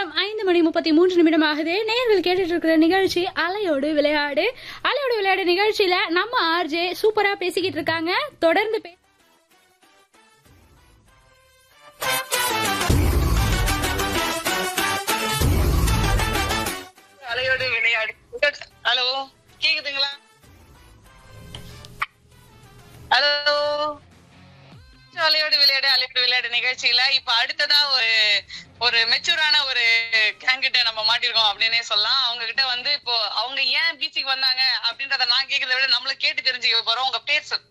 நேரம் ஐந்து மணி முப்பத்தி மூன்று நிமிடம் ஆகுது நேர்கள் கேட்டுட்டு இருக்கிற நிகழ்ச்சி அலையோடு விளையாடு அலையோடு விளையாடு நிகழ்ச்சியில நம்ம ஆர்ஜே சூப்பரா பேசிக்கிட்டு இருக்காங்க தொடர்ந்து பே- அலையோடு விளையாடு ஹலோ கேக்குதுங்களா ஹலோ அலையோடு விளையாடு அலையோடு விளையாடு நிகழ்ச்சியில இப்ப அடுத்ததா ஒரு ஒரு மெச்சூரான ஒரு கேங் கிட்ட நம்ம மாட்டிருக்கோம் அப்படின்னே சொல்லலாம் அவங்க கிட்ட வந்து இப்போ அவங்க ஏன் பீச்சுக்கு வந்தாங்க அப்படின்றத நான் கேக்குறத விட நம்மள கேட்டு தெரிஞ்சுக்க போறோம் உங்க பேர் சொல்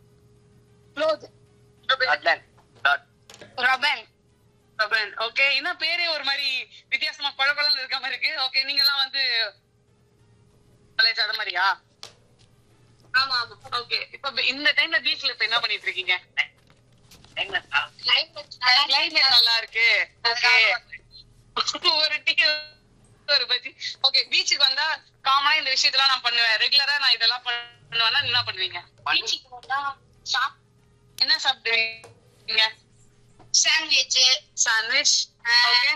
ரபன் ரபன் ஓகே இன்னும் பேரே ஒரு மாதிரி வித்தியாசமா குழப்பம் இருக்க மாதிரி இருக்கு ஓகே நீங்க எல்லாம் வந்து காலேஜ் அது மாதிரியா ஆமா ஆமா ஓகே இப்ப இந்த டைம்ல பீச்ல இப்ப என்ன பண்ணிட்டு இருக்கீங்க கிளைமேட் நல்லா இருக்கு ஓகே ஒரு டீ ஒரு பஜ்ஜி ஓகே பீச்சுக்கு வந்தா காமனா இந்த விஷயத்தெல்லாம் நான் பண்ணுவேன் ரெகுலரா நான் இதெல்லாம் பண்ணுவேன்னா என்ன பண்ணுவீங்க என்ன சாப்பிடுவீங்க சாண்ட்விச் சாண்ட்விச் ஓகே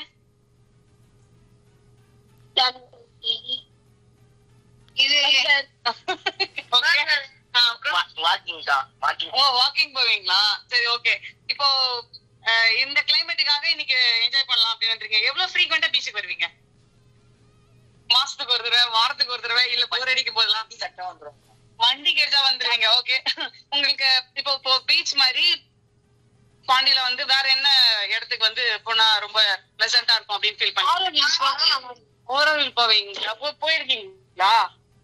இது ஓகே அப்புறம் வாக்கிங் தான் வாக்கிங் ஓ வாக்கிங் போவீங்களா சரி ஓகே இப்போ அஹ், இந்த கிளைமேட்டுக்காக இன்னைக்கு என்ஜாய் பண்ணலாம் அப்படின்னு வந்திருக்கீங்க எவ்வளவு ஃப்ரீக்வெண்டா பீச்சுக்கு வருவீங்க மாசத்துக்கு ஒரு தடவை வாரத்துக்கு ஒரு தடவை இல்ல போர் அடிக்க போதெல்லாம் சட்டம் வந்துரும் வண்டி கிடைச்சா வந்துருவீங்க ஓகே உங்களுக்கு இப்போ இப்போ பீச் மாதிரி பாண்டியில வந்து வேற என்ன இடத்துக்கு வந்து போனா ரொம்ப பிளசண்டா இருக்கும் அப்படின்னு ஃபீல் பண்ணி ஓரவில் போவீங்களா போ போயிருக்கீங்களா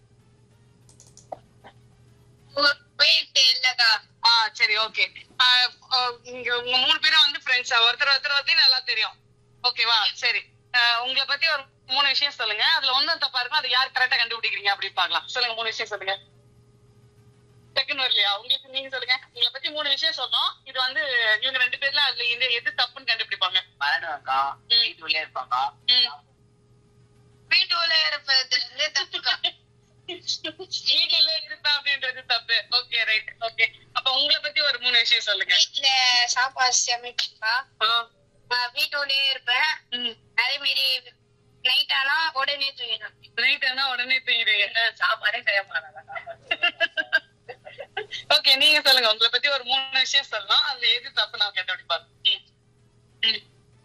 போயிட்டு இல்லக்கா ஆ சரி ஓகே இங்க உங்க மூணு பேரும் வந்து ஃப்ரெண்ட்ஸா ஒருத்தர் ஒருத்தர் பத்தி நல்லா தெரியும் ஓகேவா சரி ஆஹ் உங்களை பத்தி ஒரு மூணு விஷயம் சொல்லுங்க அதுல ஒண்ணும் தப்பா இருக்கும் அது யார் கரெக்டா கண்டுபிடிக்கிறீங்க அப்படின்னு பார்க்கலாம் சொல்லுங்க மூணு விஷயம் சொல்லுங்க செகண்ட் வரலையா உங்களுக்கு நீங்க சொல்லுங்க உங்களை பத்தி மூணு விஷயம் சொன்னோம் இது வந்து இவங்க ரெண்டு பேர்ல அதுல இந்த எது தப்புன்னு கண்டுபிடிப்பாங்க விளையாடுவாங்கக்கா வீட்டுக்குள்ளே இருப்பாங்க ம். வீட்டுல இருப்பது வந்து தப்புக்கா வீட்டுல இருப்பேன் அப்படின்றது தப்பு ஓகே ரைட் ஓகே அப்ப உங்களை பத்தி ஒரு மூணு விஷயம் சொல்லுங்க வீட்டுல சாப்பாடு சமைப்பா ஆ. வீட்டோடயே இருப்பேன் ம். அதே மாதிரி நைட் ஆனா உடனே தூங்கிடும் நைட் ஆனா உடனே தூங்கிடுவீங்க சாப்பாடே செய்ய மாட்டாங்க ஓகே நீங்க சொல்லுங்க உங்களை பத்தி ஒரு மூணு விஷயம் சொல்லலாம் அதுல எது தப்பு நான் கண்டுபிடிப்பாரு ம். ம்.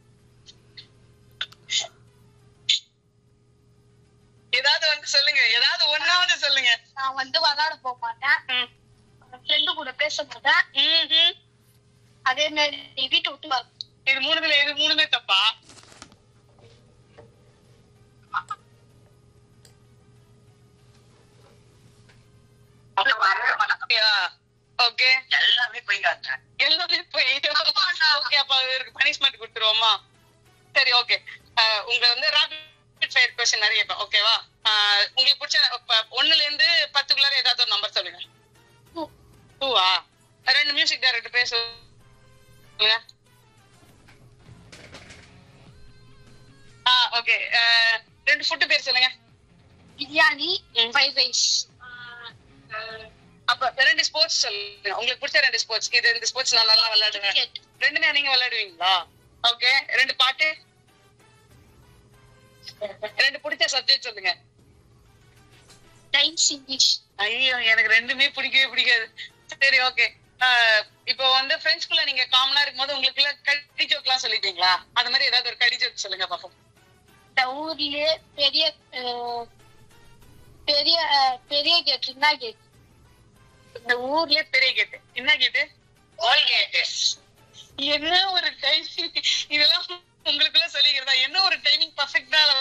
ஏதாவது வந்து சொல்லுங்க ஏதாவது ஒண்ணாவது சொல்லுங்க நான் வந்து விளையாட போக மாட்டேன் ம். ஃப்ரெண்டு கூட பேச மாட்டேன் ம்ஹும். அதே மாதிரி வீட்டை விட்டு வர இது மூணுல எது மூணுமே தப்பா அவங்க வரவே மாட்டாங்க ஓகே எல்லாமே போய் காட்டுறேன் எல்லாமே போய் ஓகே அப்ப இவருக்கு பனிஷ்மெண்ட் கொடுத்துருவோமா சரி ஓகே உங்க வந்து ராபிட் ஃபயர் கொஸ்டின் நிறைய இப்போ ஓகேவா உங்களுக்கு பிடிச்ச இப்ப ஒண்ணுல இருந்து பத்துக்குள்ளார ஏதாவது ஒரு நம்பர் சொல்லுங்க Two. டூவா ரெண்டு மியூசிக் டைரக்டர் பேர் சொல்லுங்க ஆ ஓகே ரெண்டு ஃபுட் பேர் சொல்லுங்க பிரியாணி ம். ஃப்ரைட் ரைஸ் அப்ப ரெண்டு ஸ்போர்ட்ஸ் சொல்லுங்க உங்களுக்கு பிடிச்ச ரெண்டு ஸ்போர்ட்ஸ் இது இந்த ஸ்போர்ட்ஸ் நான் நல்லா விளையாடுவேன் கிரிக்கெட் ரெண்டுமே நீங்க விளையாடுவீங்களா ஓகே ரெண்டு பாட்டு ரெண்டு பிடிச்ச சப்ஜெக்ட் சொல்லுங்க டைம்ஸ் இங்கிலீஷ் ஐயோ எனக்கு ரெண்டுமே பிடிக்கவே பிடிக்காது சரி ஓகே இப்போ வந்து ஃப்ரெண்ட்ஸ்குள்ள நீங்க காமனா இருக்கும்போது உங்களுக்குள்ள கடி ஜோக் எல்லாம் சொல்லிட்டீங்களா அது மாதிரி ஏதாவது ஒரு கடி ஜோக் சொல்லுங்க பாப்போம் இந்த ஊர்லயே பெரிய அஹ், பெரிய அஹ், பெரிய கேட் என்ன கேட் இந்த ஊர்லயே பெரிய கேட்டு என்ன கேட்டு கோல்கேட்டு என்ன ஒரு டைமிங் இதெல்லாம் உங்களுக்குள்ள சொல்லிக்கிறதா என்ன ஒரு டைமிங் பர்ஃபெக்டா